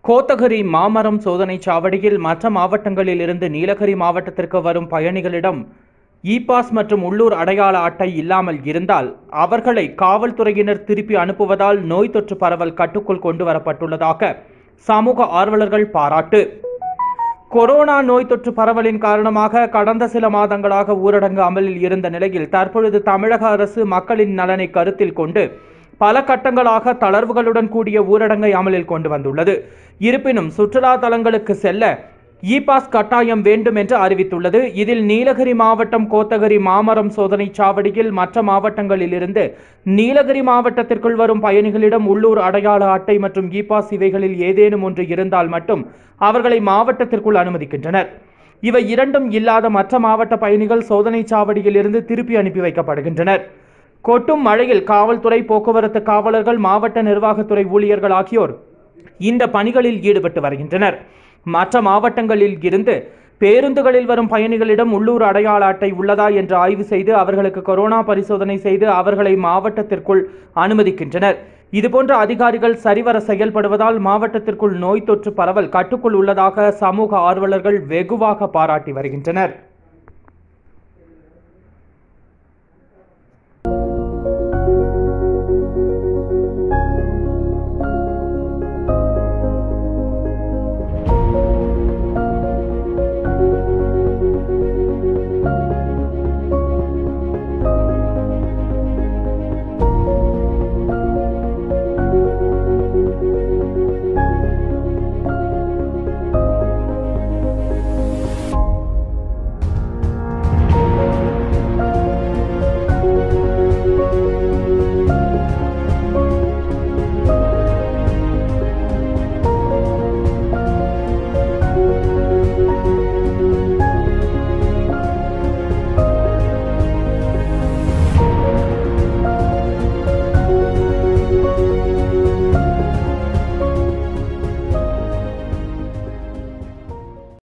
கோத்தகிரி மாமரம் சோதனை சாவடியில் மற்ற மாவட்டங்களில் இருந்து நீலகிரி மாவட்டத்திற்கு வரும் பயணிகளிடம் இ பாஸ் மற்றும் உள்ளூர் அடையாள அட்டை இல்லாமல் இருந்தால் அவர்களை காவல்துறையினர் திருப்பி அனுப்புவதால் நோய் தொற்று பரவல் கட்டுக்குள் கொண்டு வரப்பட்டுள்ளதாக சமூக ஆர்வலர்கள் பாராட்டு கொரோனா நோய் தொற்று பரவலின் காரணமாக கடந்த சில மாதங்களாக ஊரடங்கு அமலில் இருந்த நிலையில் தற்பொழுது தமிழக அரசு மக்களின் நலனை கருத்தில் கொண்டு பல கட்டங்களாக தளர்வுகளுடன் கூடிய ஊரடங்கை அமலில் கொண்டு வந்துள்ளது இருப்பினும் சுற்றுலா தலங்களுக்கு செல்ல இ பாஸ் கட்டாயம் வேண்டும் என்று அறிவித்துள்ளது இதில் நீலகிரி மாவட்டம் கோத்தகிரி மாமரம் சோதனை சாவடியில் மற்ற மாவட்டங்களில் இருந்து நீலகிரி மாவட்டத்திற்குள் வரும் பயணிகளிடம் உள்ளூர் அடையாள அட்டை மற்றும் இ பாஸ் இவைகளில் ஏதேனும் ஒன்று இருந்தால் மட்டும் அவர்களை மாவட்டத்திற்குள் அனுமதிக்கின்றனர் இவை இரண்டும் இல்லாத மற்ற மாவட்ட பயணிகள் சோதனை சாவடியில் இருந்து திருப்பி அனுப்பி வைக்கப்படுகின்றனர் கொட்டும் மழையில் காவல்துறை போக்குவரத்து காவலர்கள் மாவட்ட நிர்வாகத்துறை ஊழியர்கள் ஆகியோர் இந்த பணிகளில் ஈடுபட்டு வருகின்றனர் மற்ற மாவட்டங்களில் இருந்து பேருந்துகளில் வரும் பயணிகளிடம் உள்ளூர் அடையாள அட்டை உள்ளதா என்று ஆய்வு செய்து அவர்களுக்கு கொரோனா பரிசோதனை செய்து அவர்களை மாவட்டத்திற்குள் அனுமதிக்கின்றனர் இதுபோன்ற அதிகாரிகள் சரிவர செயல்படுவதால் மாவட்டத்திற்குள் நோய் தொற்று பரவல் கட்டுக்குள் உள்ளதாக சமூக ஆர்வலர்கள் வெகுவாக பாராட்டி வருகின்றனர்